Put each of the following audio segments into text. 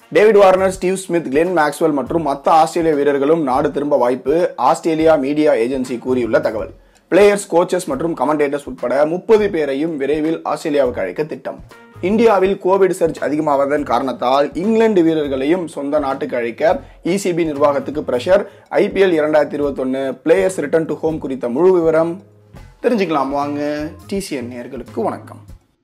David Warner Steve Smith Glenn Maxwell மற்றும் மற்ற ஆஸ்திரேலிய வீரர்களும் நாடு திரும்ப வாய்ப்பு ஆஸ்திரேலியா மீடியா ஏஜென்சி கூறியுள்ள தகவல் பிளேயர்ஸ் கோச்சஸ் மற்றும் கமெண்டேட்டர்ஸ் உட்பட முப்பது பேரையும் விரைவில் ஆஸ்திரேலியாவுக்கு அழைக்க திட்டம் இந்தியாவில் கோவிட் சர்ஜ் அதிகமாவதன் காரணத்தால் இங்கிலாந்து வீரர்களையும் சொந்த நாட்டுக்கு அழைக்க இசிபி நிர்வாகத்துக்கு பிரஷர் ஐபிஎல் இரண்டாயிரத்தி இருபத்தொன்னு பிளேயர்ஸ் ரிட்டர்ன் டு ஹோம் குறித்த முழு விவரம் தெரிஞ்சுக்கலாம் வாங்க டிசிஎன் நேர்களுக்கு வணக்கம்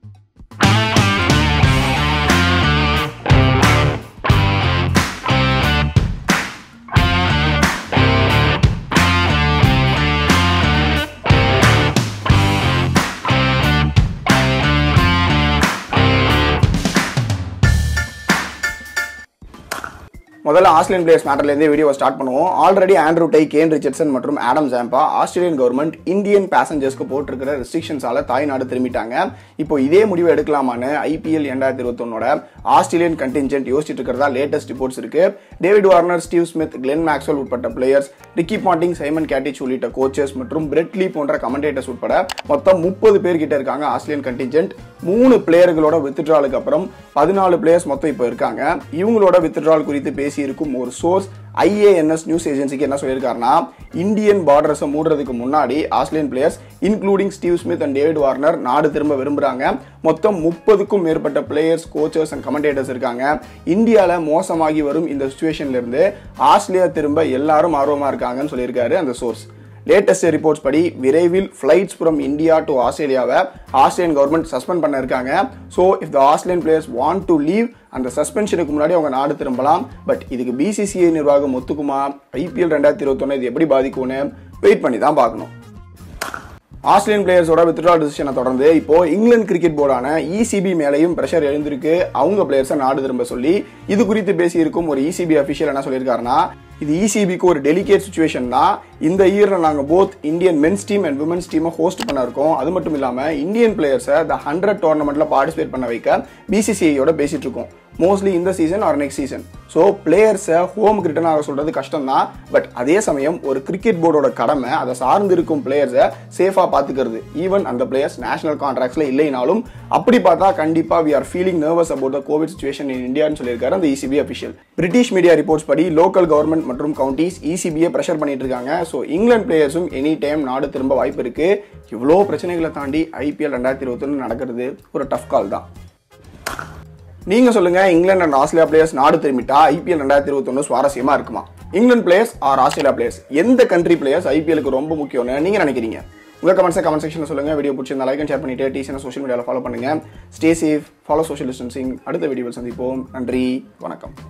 முதல்ல ஆஸ்திரேலியன் பிளேயர்ஸ் மேட்டர்லேருந்து வீடியோ ஸ்டார்ட் பண்ணுவோம் already Andrew Tye Kane Richardson மற்றும் Adam Zampa Australian government Indian பேசஞ்சர்ஸ்க்கு போட்டிருக்கிற ரெஸ்ட்ரிக்ஷன்ஸால தாய்நாடு திரும்பிட்டாங்க இப்போ இதே முடிவு எடுக்கலாமான்னு ஐபிஎல் இரண்டாயிரத்தி இருபத்தொன்னோட ஆஸ்திரேலியன் கண்டிஞ்சென்ட் யோசிச்சுட்டு இருக்கிறதா லேட்டஸ்ட் ரிப்போர்ட்ஸ் இருக்கு David Warner Steve Smith Glenn Maxwell உட்பட்ட players Ricky Ponting Simon Katich உள்ளிட்ட கோச்சஸ் மற்றும் பிரெட்லி போன்ற கமெண்டேட்டர்ஸ் உட்பட மொத்தம் முப்பது பேர் கிட்ட இருக்காங்க ஆஸ்திரேலியன் கண்டிஞ்சென்ட் மூணு பிளேயர்களோட வித்ட்ராலுக்கு அப்புறம் பதினாலு பிளேயர்ஸ் மொத்தம் இப்போ இருக்காங்க இவங்களோட வித்ட்ரால் குறித்து பேசி இருக்கும் ஒரு சோர்ஸ் ஐஏஎன்எஸ் நியூஸ் ஏஜென்சிக்கு என்ன சொல்லியிருக்காருன்னா இந்தியன் பார்டர்ஸை மூடுறதுக்கு முன்னாடி Australian players including Steve Smith and David Warner நாடு திரும்ப விரும்புறாங்க மொத்தம் முப்பதுக்கும் மேற்பட்ட பிளேயர்ஸ் கோச்சர்ஸ் அண்ட் கமெண்டேட்டர்ஸ் இருக்காங்க இந்தியாவில் மோசமாகி வரும் இந்த சுச்சுவேஷன்ல இருந்து ஆஸ்திரேலியா திரும்ப எல்லாரும் ஆர்வமா இருக்காங்கன்னு சொல்லியிருக்காரு அந்த சோர்ஸ் லேட்டஸ்ட் ரிப்போர்ட்ஸ் படி விரைவில் ஃபிளைட்ஸ் ஃப்ரம் இந்தியா டு ஆஸ்திரேலியாவை ஆஸ்திரேலியன் கவர்மெண்ட் சஸ்பெண்ட் பண்ண இருக்காங்க so if the Australian players want to leave அந்த சஸ்பென்ஷனுக்கு முன்னாடி அவங்க நாடு திரும்பலாம் பட் இதுக்கு பிசிசிஐ நிர்வாகம் ஒத்துக்குமா ஐபிஎல் ரெண்டாயிரத்தி இருபத்தொன்னு இது எப்படி பாதிக்கும்னு வெயிட் பண்ணி தான் பார்க்கணும் ஆஸ்திரேலியன் பிளேயர்ஸோட வித்ட்ரா டிசிஷனை தொடர்ந்து இப்போ இங்கிலாந்து கிரிக்கெட் போர்டான இசிபி மேலையும் பிரஷர் எழுந்திருக்கு அவங்க பிளேயர்ஸை நாடு திரும்ப சொல்லி இது குறித்து பேசியிருக்கும் ஒரு இசிபி அஃபிஷியல் என்ன சொல்லியிருக்காருன்னா இது இசிபிக்கு ஒரு டெலிகேட் சுச்சுவேஷன் தான் இந்த இயரில் நாங்கள் both Indian men's team and women's டீமை ஹோஸ்ட் பண்ண இருக்கோம் அது மட்டும் இல்லாமல் இந்தியன் பிளேயர்ஸை த ஹண்ட்ரட் டோர்னமெண்ட்டில் பார்ட்டிசிபேட் பண்ண வைக்க பிசிசிஐயோட பேசிட்டு இருக்கோம் மோஸ்ட்லி இந்த season or next season so பிளேயர்ஸை ஹோமுக்கு ரிட்டர்ன் ஆக சொல்றது கஷ்டம் தான் பட் அதே சமயம் ஒரு கிரிக்கெட் போர்டோட கடமை அதை சார்ந்து இருக்கும் பிளேயர்ஸை சேஃபாக பார்த்துக்கிறது ஈவன் அந்த பிளேயர்ஸ் நேஷனல் கான்ட்ராக்ட்ஸில் இல்லைனாலும் அப்படி பார்த்தா கண்டிப்பாக we are feeling nervous about the covid situation in இந்தியான்னு சொல்லியிருக்காரு அந்த ECB official British media reports படி லோக்கல் கவர்மெண்ட் மற்றும் கவுண்டிஸ் இசிபியை ப்ரெஷர் பண்ணிட்டு இருக்காங்க ஸோ இங்கிலாந்து பிளேயர்ஸும் எனி டைம் நாடு திரும்ப வாய்ப்பு இருக்கு இவ்வளோ பிரச்சனைகளை தாண்டி ஐபிஎல் ரெண்டாயிரத்தி இருபத்தொன்னு நடக்கிறது ஒரு டஃப் கால் தான் நீங்க சொல்லுங்க இங்கிலாந்து அண்ட் ஆஸ்திரேலியா பிளேயர்ஸ் நாடு திரும்பிட்டா ஐபிஎல் ரெண்டாயிரத்தி இருபத்தொன்னு சுவாரஸ்யமா இருக்குமா England players or Australia players எந்த கண்ட்ரி பிளேயர்ஸ் ஐபிஎலுக்கு ரொம்ப முக்கியம்னு நீங்க நினைக்கிறீங்க உங்க கமெண்ட்ஸை கமெண்ட் செக்ஷன் சொல்லுங்க வீடியோ பிடிச்சிருந்தா லைக் அண்ட் ஷேர் பண்ணிட்டு டிசன் சோஷியல் மீடியாவில் ஃபாலோ பண்ணுங்க stay safe follow social distancing அடுத்த வீடியோவில் சந்திப்போம் நன்றி வணக்கம்